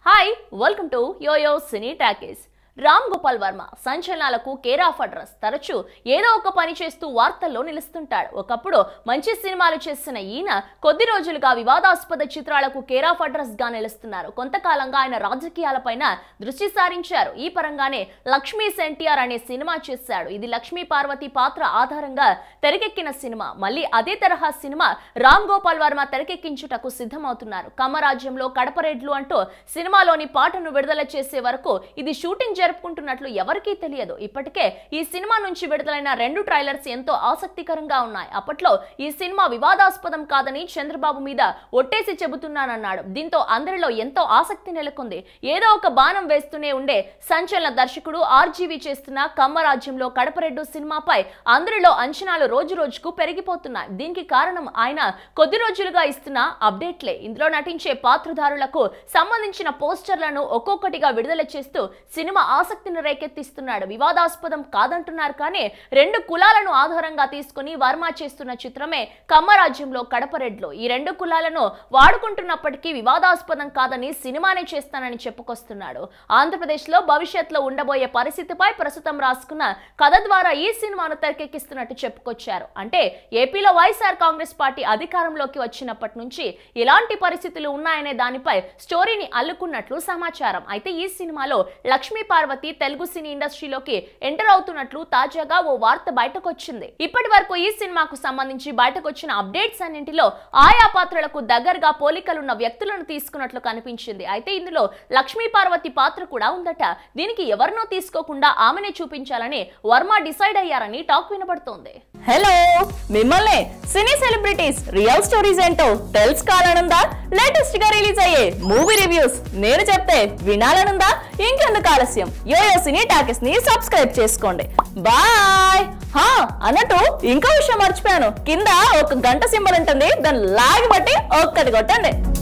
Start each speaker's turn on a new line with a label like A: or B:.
A: hi welcome to yoyo cine talkies Ram Gopal Varma సంచలనాలకు care of address తరచూ ఏదో ఒక పని చేస్తూ వార్తల్లో నిలుస్తుంటాడు ఒకప్పుడు మంచి సినిమాలు చేసిన ఈయన కొద్ది రోజులుగా వివాదాస్పద చిత్రాలకు కేర్ ఆఫ్ అడ్రస్ గా నిలుస్తున్నారు కొంతకాలంగా ఆయన రాజకీయాలపైన దృష్టి సారించారు ఈ పరంగానే లక్ష్మీ సెన్టీఆర్ అనే సినిమా చేశాడు ఇది లక్ష్మీ పార్వతి పాత్ర ఆధారంగా తెరకెక్కిన సినిమా మళ్ళీ అదే తరహా సినిమా రామ్ గోపాల్ వర్మ తెరకెక్కించుటకు సిద్ధమవుతున్నారు కమరాజ్యంలో కడపరెడ్లు అంటూ సినిమాలోని పాటను విడుదల చేసే వరకు ఇది షూటింగ్ జరుపుకుంటున్నట్లు ఎవరికీ తెలియదు ఇప్పటికే ఈ సినిమా నుంచి విడుదలైన రెండు ట్రైలర్స్ ఎంతో ఆసక్తికరంగా ఉన్నాయి అప్పట్లో ఈ సినిమా వివాదాస్పదం కాదని చంద్రబాబు మీద ఒట్టేసి చెబుతున్నానన్నాడు దీంతో అందరిలో ఎంతో ఆసక్తి నెలకొంది ఏదో ఒక బాణం వేస్తూనే ఉండే సంచలన దర్శకుడు ఆర్జీవి చేస్తున్న కమ్మరాజ్యంలో కడపరెడ్డు సినిమాపై అందరిలో అంచనాలు రోజు రోజుకు పెరిగిపోతున్నాయి దీనికి కారణం ఆయన కొద్ది రోజులుగా ఇస్తున్న అప్డేట్లే ఇందులో నటించే పాత్రధారులకు సంబంధించిన పోస్టర్లను ఒక్కొక్కటిగా విడుదల చేస్తూ సినిమా ఆసక్తిని రేకెత్తిస్తున్నాడు వివాదాస్పదం కాదంటున్నారు కానీ రెండు కులాలను ఆధారంగా తీసుకుని వర్మ చేస్తున్న చిత్రమే కమ్మరాజ్యంలో కడపరెడ్లు ఈ రెండు కులాలను వాడుకుంటున్నప్పటికీ వివాదాస్పదం కాదని సినిమానే చేస్తానని చెప్పుకొస్తున్నాడు ఆంధ్రప్రదేశ్లో భవిష్యత్తులో ఉండబోయే పరిస్థితిపై ప్రస్తుతం రాసుకున్న కథ ద్వారా ఈ సినిమాను తెరకెక్కిస్తున్నట్టు చెప్పుకొచ్చారు అంటే ఏపీలో వైఎస్ఆర్ కాంగ్రెస్ పార్టీ అధికారంలోకి వచ్చినప్పటి నుంచి ఎలాంటి పరిస్థితులు ఉన్నాయనే దానిపై స్టోరీని అల్లుకున్నట్లు సమాచారం అయితే ఈ సినిమాలో లక్ష్మీ పార్వతి తెలుగు సినీ ఇండస్ట్రీలోకి ఎంటర్ అవుతున్నట్లు తాజాగా ఓ వార్త బయటకు వచ్చింది ఇప్పటి వరకు ఈ సినిమాకు సంబంధించి బయటకు వచ్చిన అప్డేట్స్ అన్నింటిలో ఆయా పాత్రలకు దగ్గరగా పోలికలున్న వ్యక్తులను తీసుకున్నట్లు కనిపించింది అయితే ఇందులో లక్ష్మీ పార్వతి పాత్ర కూడా ఉందట దీనికి ఎవరినో తీసుకోకుండా ఆమెనే చూపించాలని వర్మ డిసైడ్ అయ్యారని టాక్ వినబడుతోంది
B: హలో మిమ్మల్ని సినీ సెలబ్రిటీస్ రియల్ స్టోరీస్ ఏంటో తెలుసుకోవాలనుందా లేటెస్ట్ గా రిలీజ్ అయ్యే మూవీ రివ్యూస్ నేను చెప్తే వినాలనుందా ఇంకెందుకు ఆలస్యం యోయో సినీ టాకెస్ ని సబ్స్క్రైబ్ చేసుకోండి బాయ్ హా అన్నట్టు ఇంకో విషయం మర్చిపోయాను కింద ఒక గంట సింబల్ ఉంటుంది దాన్ని లాగి బట్టి ఒక్కటి కొట్టండి